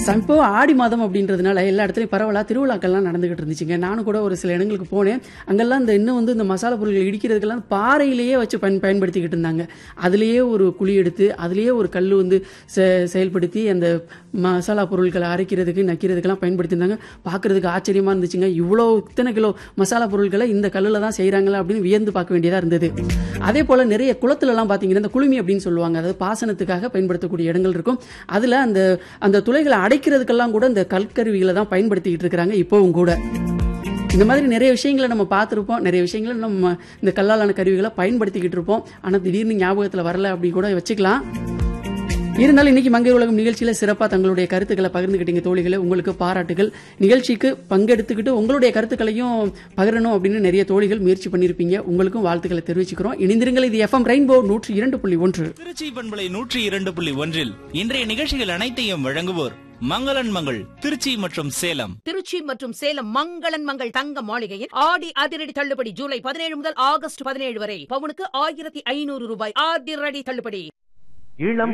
இப்போ ஆடி மாதம் அப்படின்றதுனால எல்லா இடத்துலயும் பரவலா திருவிழாக்கள்லாம் நடந்துகிட்டு இருந்துச்சுங்க நானும் கூட ஒரு சில இடங்களுக்கு போனேன் அங்கெல்லாம் இந்த இன்னும் வந்து இந்த மசாலா பொருட்கள் இடிக்கிறதுக்கெல்லாம் பாறையிலேயே வச்சு பயன் பயன்படுத்திக்கிட்டு இருந்தாங்க அதுலேயே ஒரு குழி எடுத்து அதுலேயே ஒரு கல் வந்து செ- செயல்படுத்தி அந்த மசாலா பொருட்களை அரைக்கிறதுக்கு நக்கிறதுக்கெல்லாம் பயன்படுத்தியிருந்தாங்க பார்க்கறதுக்கு ஆச்சரியமா இருந்துச்சுங்க இவ்வளோ இத்தனை கிலோ மசாலா பொருட்களை இந்த கல்லில் தான் செய்கிறாங்களா அப்படின்னு வியந்து பார்க்க வேண்டியதாக இருந்தது அதே போல் நிறைய குளத்துலலாம் பார்த்தீங்கன்னா இந்த குளுமி அப்படின்னு சொல்லுவாங்க அதாவது பாசனத்துக்காக பயன்படுத்தக்கூடிய இடங்கள் இருக்கும் அதில் அந்த அந்த துளைகளை அடைக்கிறதுக்கெல்லாம் கூட இந்த கற்கருவிகளை தான் பயன்படுத்திக்கிட்டு இருக்கிறாங்க இப்போவும் கூட இந்த மாதிரி நிறைய விஷயங்களை நம்ம பார்த்துருப்போம் நிறைய விஷயங்களை நம்ம இந்த கல்லாலான கருவிகளை பயன்படுத்திக்கிட்டு இருப்போம் ஆனால் திடீர்னு ஞாபகத்தில் வரல அப்படி கூட வச்சுக்கலாம் இருந்தாலும் இன்னைக்கு மங்கை உலகம் நிகழ்ச்சியில சிறப்பா தங்களுடைய கருத்துக்களை பகிர்ந்துக்கிட்டீங்க தோழிகளை உங்களுக்கு பாராட்டுகள் நிகழ்ச்சிக்கு பங்கெடுத்துக்கிட்டு உங்களுடைய கருத்துக்களையும் பகிரணும் அப்படின்னு நிறைய தோழிகள் முயற்சி பண்ணியிருப்பீங்க உங்களுக்கும் வாழ்த்துக்களை தெரிவிச்சுக்கிறோம் இணைந்திருங்கள் இது எஃப்எம் ரெயின்போ நூற்றி இரண்டு புள்ளி ஒன்று திருச்சி பண்பலை நூற்றி இரண்டு புள்ளி ஒன்றில் இன்றைய நிகழ்ச்சிகள் அனைத்தையும் வழங்குவோர் மங்களன் மங்கள் திருச்சி மற்றும் சேலம் திருச்சி மற்றும் சேலம் மங்களன் மங்கள் தங்க மாளிகையில் ஆடி அதிரடி தள்ளுபடி ஜூலை பதினேழு முதல் ஆகஸ்ட் பதினேழு வரை பவுனுக்கு ஆயிரத்தி ஐநூறு ரூபாய் அதிரடி தள்ளுபடி இளம்